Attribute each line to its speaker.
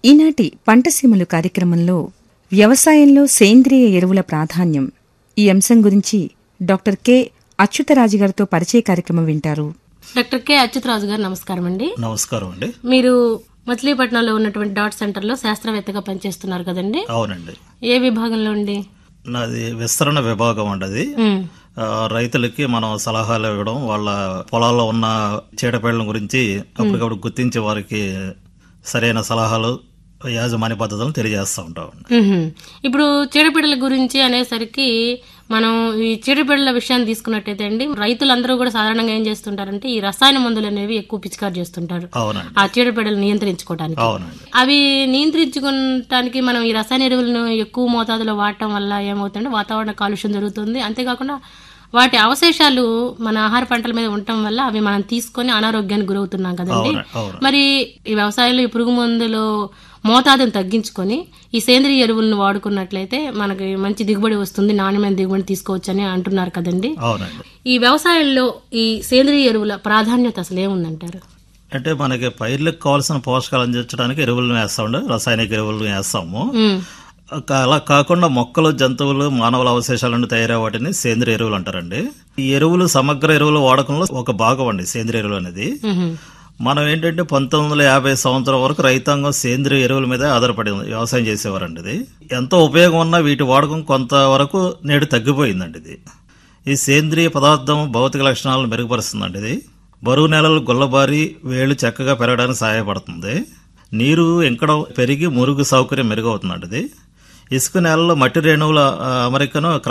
Speaker 1: ఈనాటి పంటసీమలు కార్యక్రమంలో వ్యవసాయంలో సేంద్రియ ఎరువుల ప్రాధాన్యం ఈ అంశం గురించి డాక్టర్ కె అచ్యుతరాజు గారితో పరిచయ కార్యక్రమం వింటారు
Speaker 2: డాక్టర్ కె అచ్యుతరాజు గారు నమస్కారం అండి
Speaker 3: నమస్కారం అండి
Speaker 2: మీరు మచిలీపట్నంలో ఉన్నటువంటి డాట్ సెంటర్లో శాస్త్రవేత్తగా పనిచేస్తున్నారు కదండి
Speaker 3: అవునండి
Speaker 2: ఏ విభాగంలో అండి
Speaker 3: నాది విస్తరణ విభాగం అండి అది
Speaker 2: ఉమ్,
Speaker 3: ఆ, రైతులకి మనం సలహాలు ఇవ్వడం వాళ్ళ పొలాల్లో ఉన్న చీడపీడల గురించి అప్పటికప్పుడు గుర్తించి వారికి సరైన సలహాలు యాజమాన్య పద్ధతులను తెలియజేస్తూ ఉంటాం
Speaker 2: ఉహుం. ఇప్పుడు చీడపీడల గురించి అనేసరికి మనం ఈ చీడపీడల విషయాన్ని తీసుకున్నట్టయితే అండి రైతులందరూ కూడా సాధారణంగా ఏం చేస్తుంటారంటే ఈ రసాయన మందులు అనేవి ఎక్కువ పిచికారు చేస్తుంటారు
Speaker 3: అవునండి
Speaker 2: ఆ చీడపీడలు నియంత్రించుకోవడానికి
Speaker 3: అవునండి
Speaker 2: అవి నియంత్రించుకోవటానికి మనం ఈ రసాయన ఎరువులను ఎక్కువ మోతాదులో వాడటం వల్ల ఏమవుతుందంటే వాతావరణ కాలుష్యం జరుగుతుంది అంతేకాకుండా వాటి అవశేషాలు మన ఆహార పంటల మీద ఉండటం వల్ల అవి మనం తీసుకొని అనారోగ్యానికి గురవుతున్నాం కదండి
Speaker 3: అవునండి అవును
Speaker 2: మరి ఈ వ్యవసాయంలో ఈ పురుగు మందులు మోతాదును తగ్గించుకొని ఈ సేంద్రియ ఎరువులను వాడుకున్నట్లయితే మనకి మంచి దిగుబడి వస్తుంది నాణ్యమైన దిగుబడి తీసుకోవచ్చని అంటున్నారు కదండి
Speaker 3: అవునండి
Speaker 2: ఈ వ్యవసాయంలో ఈ సేంద్రియ ఎరువుల ప్రాధాన్యత అసలు ఏముందంటారు
Speaker 3: అంటే మనకి పైర్లకు కావాల్సిన పోషకాలు అందించడానికి ఎరువులను వేస్తామండి రసాయనిక ఎరువులను వేస్తాము
Speaker 2: ఉమ్,
Speaker 3: కా- అలా కాకుండా మొక్కలు జంతువులు మానవుల అవశేషాల నుండి తయారయ్యే వాటిని సేంద్రియ ఎరువులు అంటారండి ఈ ఎరువులు సమగ్ర ఎరువుల వాడకంలో ఒక భాగం అండి సేంద్రియ ఎరువులు అనేది
Speaker 2: ఉహుం,
Speaker 3: మనం ఏంటంటే పంతొమ్మిది వందల యాభై సంవత్సరం వరకు రైతాంగం సేంద్రియ ఎరువుల మీద ఆధారపడి ఉంది వ్యవసాయం చేసేవారండి ఇది ఎంతో ఉపయోగం ఉన్న వీటి వాడకం కొంతవరకు నేడు తగ్గిపోయిందండి ఇది ఈ సేంద్రియ పదార్థం భౌతిక లక్షణాలను మెరుగుపరుస్తుందండి ఇది బరువు నేలలు గుల్లబారి వేళ్ళు చక్కగా పెరగడానికి సహాయపడుతుంది నీరు ఎంకడం పెరిగి మురుగు సౌకర్యం మెరుగవుతుందండి ఇది ఇసుక నేలలో మట్టి రేణువుల ఆ, అమరికను